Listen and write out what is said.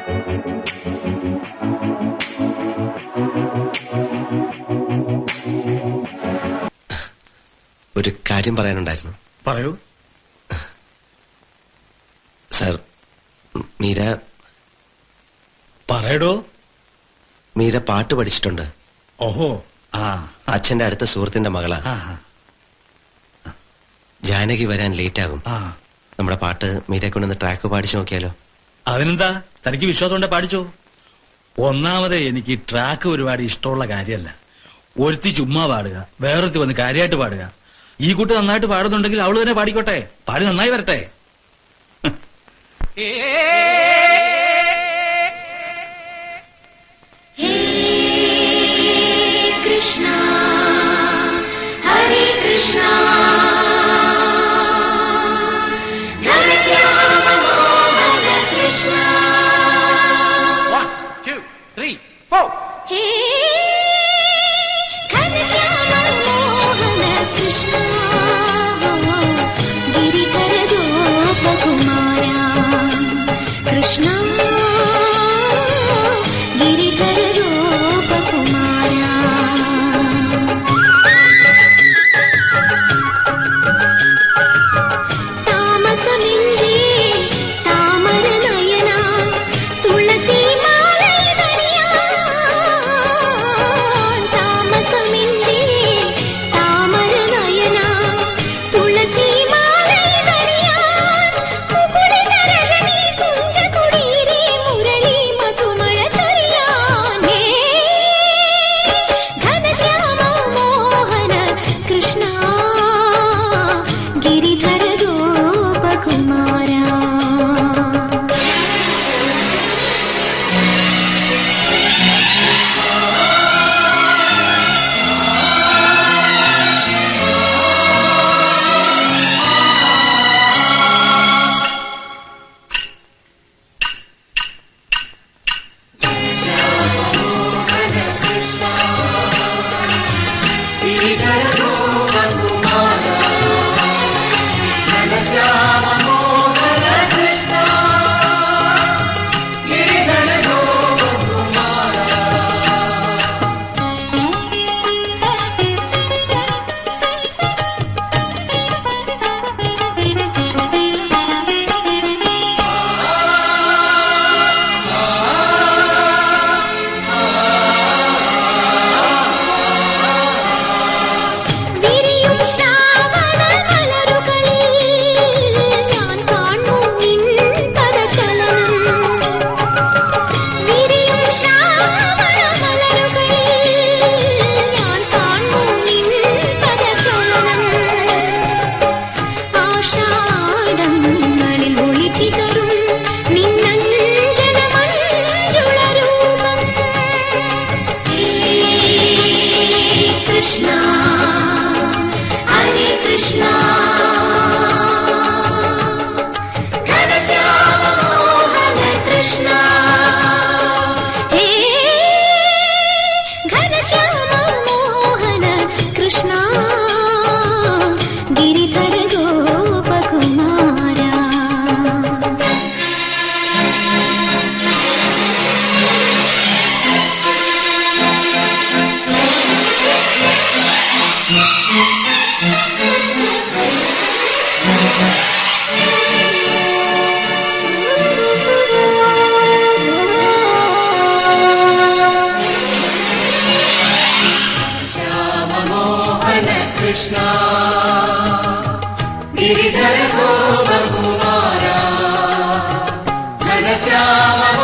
ഒരു കാര്യം പറയാനുണ്ടായിരുന്നു പറയൂ സർ മീര പറയടോ മീര പാട്ട് പഠിച്ചിട്ടുണ്ട് ഓഹോ ആ അച്ഛന്റെ അടുത്ത സുഹൃത്തിന്റെ മകളാ ആ ജാനകി വരാൻ ലേറ്റ് ആകും ആ നമ്മുടെ പാട്ട് മീരെ കൊണ്ടൊന്ന് ട്രാക്ക് പാടിച്ചു നോക്കിയാലോ അതിനെന്താ തനിക്ക് വിശ്വാസം ഉണ്ടെ പാടിച്ചോ ഒന്നാമത് എനിക്ക് ട്രാക്ക് ഒരുപാട് ഇഷ്ടമുള്ള കാര്യമല്ല ഒരുത്തി ചുമ്മാ പാടുക വേറൊരുത്തി വന്ന് കാര്യമായിട്ട് പാടുക ഈ കുട്ടി നന്നായിട്ട് പാടുന്നുണ്ടെങ്കിൽ അവള് തന്നെ പാടിക്കോട്ടെ പാടി നന്നായി വരട്ടെ कृष्णा हरे Krishna Ghanshyam Mohan Krishna One, two, three, four. हे घनश्याम मोहन कृष्णा गिरिधर गोपकुमारा कृष्णा गिरिधर गोपकुमारा താമസമിன்றி താമര നയന തുളസി മാലൈതണിയാ താമസമിன்றി താമര നയന തുളസി മാലൈതണിയാ മുകുളിത രജനി കുഞ്ച കുടീരേ മുരളി മധുമഴ ചൊരിയാനേ ഘനശ്യാമ മോഹന കൃഷ്ണ गिरिधर गोपकुमारा വിരിയും ശ്രാവണ മലരുകളിൽ ഞാൻ കാണും നിൻ പദചലനം വിരിയും ശ്രാവണ മലരുകളിൽ ഞാൻ കാണും നിൻ പദചലനം ആഷാഢങ്ങളിൽ ഒളിച്ചിതറും നിന്നഞ്ജന മഞ്ജുളരൂപം കൃഷ്ണ ഹരേ കൃഷ്ണ ഘനശ്യാമ മോഹന കൃഷ്ണ ഹേ ഘനശ്യാമ മോഹന Krishna Giridhar गोपकुमारा Krishna, Giridhara Gopa Kumara, Ghanashyama